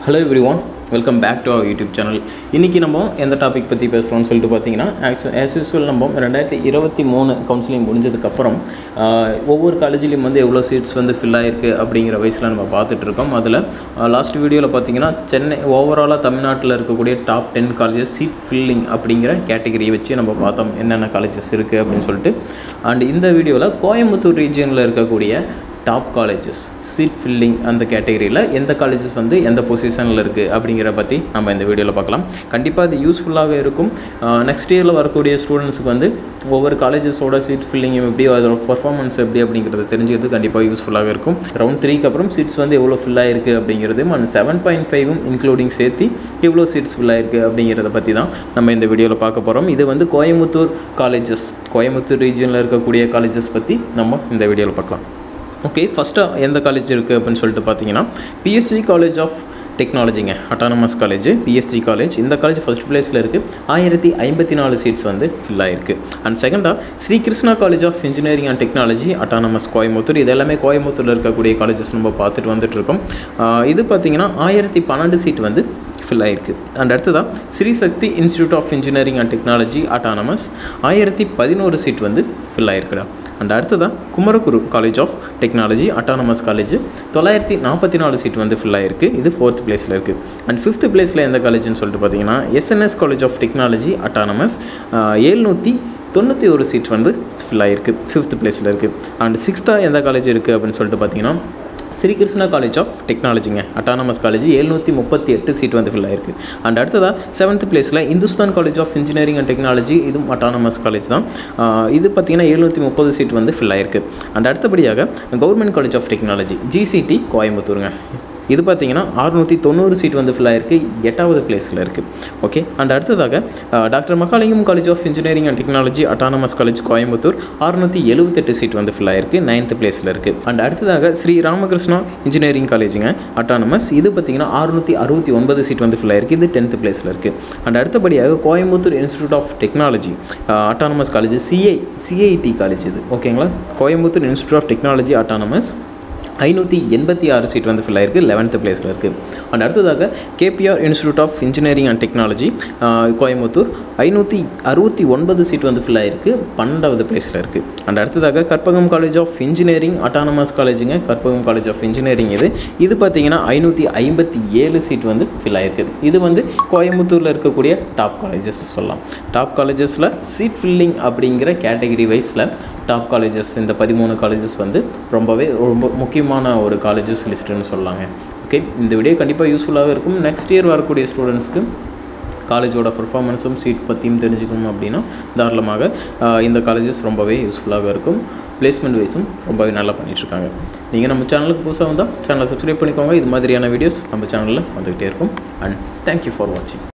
hello everyone welcome back to our YouTube channel இன்றைக்கி நம்ம எந்த டாபிக் பற்றி பேசுகிறோம்னு சொல்லிட்டு பார்த்தீங்கன்னா ஆக்சுவல் ஆஸ் யூஸ்வல் நம்ம ரெண்டாயிரத்தி இருபத்தி மூணு கவுன்சிலிங் முடிஞ்சதுக்கப்புறம் ஆஹ், ஒவ்வொரு காலேஜ்லேயும் வந்து எவ்வளோ சீட்ஸ் வந்து ஃபில் ஆகிருக்கு அப்படிங்கிற வயசில் நம்ம பார்த்துட்டு இருக்கோம் அதில் லாஸ்ட் வீடியோவில் பார்த்தீங்கன்னா சென்னை ஓவராலாக தமிழ்நாட்டில் இருக்கக்கூடிய top ten colleges seat filling அப்படிங்கிற கேட்டகரியை வச்சு நம்ம பார்த்தோம் என்னென்ன காலேஜஸ் இருக்குது அப்படின்னு சொல்லிட்டு அண்ட் இந்த வீடியோவில் கோயம்புத்தூர் ரீஜியனில் இருக்கக்கூடிய டாப் காலேஜஸ் சீட் ஃபில்லிங் அந்த கேட்டகரியில் எந்த காலேஜஸ் வந்து எந்த பொசிஷனில் இருக்குது அப்படிங்கிற பற்றி நம்ம இந்த வீடியோவில் பார்க்கலாம் கண்டிப்பாக இது யூஸ்ஃபுல்லாக இருக்கும் நெக்ஸ்ட் இயரில் வரக்கூடிய ஸ்டூடெண்ட்ஸுக்கு வந்து ஒவ்வொரு காலேஜஸோட சீட் ஃபில்லிங் எப்படி அதோட பர்ஃபார்மன்ஸ் எப்படி அப்படிங்கிறது தெரிஞ்சுக்கிறது கண்டிப்பாக யூஸ்ஃபுல்லாக இருக்கும் ரவுண்ட் த்ரீக்கு அப்புறம் சீட்ஸ் வந்து எவ்வளோ ஃபில் ஆயிருக்கு அப்படிங்கிறது அண்ட் செவன் பாயிண்ட் ஃபைவும் இன்க்ளூடிங் சேர்த்து எவ்வளோ சீட்ஸ் ஃபில் ஆயிருக்கு அப்படிங்கிறத பற்றி தான் நம்ம இந்த வீடியோவில் பார்க்க போகிறோம் இது வந்து கோயம்புத்தூர் காலேஜஸ் கோயம்புத்தூர் ரீஜனில் இருக்கக்கூடிய காலேஜஸ் பற்றி நம்ம இந்த வீடியோவில் பார்க்கலாம் ஓகே ஃபஸ்ட்டாக எந்த காலேஜ் இருக்குது அப்படின்னு சொல்லிட்டு பார்த்தீங்கன்னா பிஎஸ்சி காலேஜ் ஆஃப் டெக்னாலஜிங்க அட்டானமஸ் காலேஜ் பிஎஸ்சி காலேஜ் இந்த காலேஜ் ஃபஸ்ட் பிளேஸில் இருக்குது ஆயிரத்தி ஐம்பத்தி நாலு சீட்ஸ் வந்து ஃபில் ஆயிருக்கு அண்ட் செகண்டாக Shri Krishna college of engineering and technology autonomous Coimbatore இது எல்லாமே கோயம்புத்தூரில் இருக்கக்கூடிய காலேஜஸ் நம்ம பார்த்துட்டு வந்துட்டு இருக்கோம் ஆஹ் இது பார்த்தீங்கன்னா ஆயிரத்தி பன்னெண்டு சீட் வந்து ஃபில் ஆயிருக்கு அண்ட் அடுத்ததாக Shri Sakthi institute of engineering and technology autonomous ஆயிரத்தி பதினோரு சீட் வந்து ஃபில் ஆயிருக்குடா அண்ட் அடுத்ததாக Kumaraguru college of technology autonomous college தொள்ளாயிரத்தி நாற்பத்தி நாலு சீட் வந்து ஃபில் ஆயிருக்கு இது ஃபோர்த் பிளேஸில் இருக்குது அண்ட் ஃபிஃப்த் பிளேஸில் எந்த காலேஜ்னு சொல்லிட்டு பார்த்தீங்கன்னா SNS college of technology autonomous ஏழ்நூற்றி தொண்ணூற்றி ஒரு சீட் வந்து ஃபில் ஆயிருக்கு ஃபிஃப்த் பிளேஸில் இருக்குது அண்ட் சிக்ஸ்த்தாக எந்த காலேஜ் இருக்குது அப்படின்னு சொல்லிட்டு பார்த்தீங்கன்னா ஸ்ரீ கிருஷ்ணா காலேஜ் ஆஃப் டெக்னாலஜிங்க அட்டானமஸ் காலேஜ் எழுநூற்றி முப்பத்தி எட்டு சீட் வந்து ஃபில் ஆயிருக்கு அண்ட் அடுத்ததாக செவன்த் பிளேஸில் Hindustan college of engineering and technology இதுவும் அட்டானமஸ் காலேஜ் தான் ஆஹ் இது பார்த்தீங்கன்னா எழுநூற்றி முப்பது சீட் வந்து ஃபில் ஆயிருக்கு அண்ட் அடுத்தபடியாக government college of technology GCT கோயம்புத்தூருங்க இது பார்த்தீங்கன்னா அறுநூற்றி தொண்ணூறு சீட் வந்து ஃபில் ஆயிருக்கு எட்டாவது பிளேஸில் இருக்குது ஓகே அண்ட் அடுத்ததாக அஹ், doctor Mahalingam college of engineering and technology autonomous college Coimbatore அறுநூற்றி எழுபத்தெட்டு சீட் வந்து ஃபில் ஆயிருக்கு நைன்த் பிளேஸில் இருக்குது அண்ட் அடுத்ததாக ஸ்ரீ ராமகிருஷ்ணா இன்ஜினியரிங் காலேஜுங்க அட்டானமஸ் இது பார்த்தீங்கன்னா அறுநூற்றி அறுபத்தி ஒன்பது சீட் வந்து ஃபில் ஆயிருக்கு இது டென்த் பிளேஸில் இருக்குது அண்ட் அடுத்தபடியாக Coimbatore institute of technology autonomous college CI CIT college இது ஓகேங்களா Coimbatore institute of technology autonomous ஐநூற்றி எண்பத்தி ஆறு சீட் வந்து ஃபில் ஆயிருக்கு லெவன்த்து பிளேஸில் இருக்குது அண்ட் அடுத்ததாக KPR institute of engineering and technology Coimbatore ஐநூற்றி அறுபத்தி ஒன்பது சீட் வந்து ஃபில் ஆயிருக்கு பன்னெண்டாவது பிளேஸில் இருக்குது அண்ட் அடுத்ததாக Karpagam college of engineering autonomous காலேஜுங்க கற்பகம் காலேஜ் ஆஃப் இன்ஜினியரிங் இது இது பார்த்தீங்கன்னா ஐநூற்றி ஐம்பத்தி ஏழு சீட் வந்து ஃபில் ஆயிருக்கு இது வந்து கோயம்புத்தூரில் இருக்கக்கூடிய டாப் காலேஜஸ் சொல்லலாம் டாப் காலேஜஸில் சீட் ஃபில்லிங் அப்படிங்கிற கேட்டகரி வைஸில் டாப் காலேஜஸ் இந்த பதிமூணு காலேஜஸ் வந்து ரொம்பவே ரொம்ப முக்கியமான ஒரு காலேஜஸ் லிஸ்ட்டுன்னு சொல்லலாங்க ஓகே இந்த வீடியோ கண்டிப்பாக யூஸ்ஃபுல்லாக இருக்கும் நெக்ஸ்ட் இயர் வரக்கூடிய ஸ்டூடெண்ட்ஸ்க்கு காலேஜோட பர்ஃபார்மன்ஸும் சீட் பற்றியும் தெரிஞ்சுக்கணும் அப்படின்னா தாராளமாக ஆஹ், இந்த காலேஜஸ் ரொம்பவே யூஸ்ஃபுல்லாக இருக்கும் பிளேஸ்மெண்ட் வைஸும் ரொம்பவே நல்லா பண்ணிகிட்ருக்காங்க நீங்கள் நம்ம சேனலுக்கு புதுசாக வந்தால் சேனலை சப்ஸ்கிரைப் பண்ணிக்கோங்க இது மாதிரியான வீடியோஸ் நம்ம சேனலில் வந்துக்கிட்டே இருக்கும் அண்ட் தேங்க்யூ ஃபார் வாட்சிங்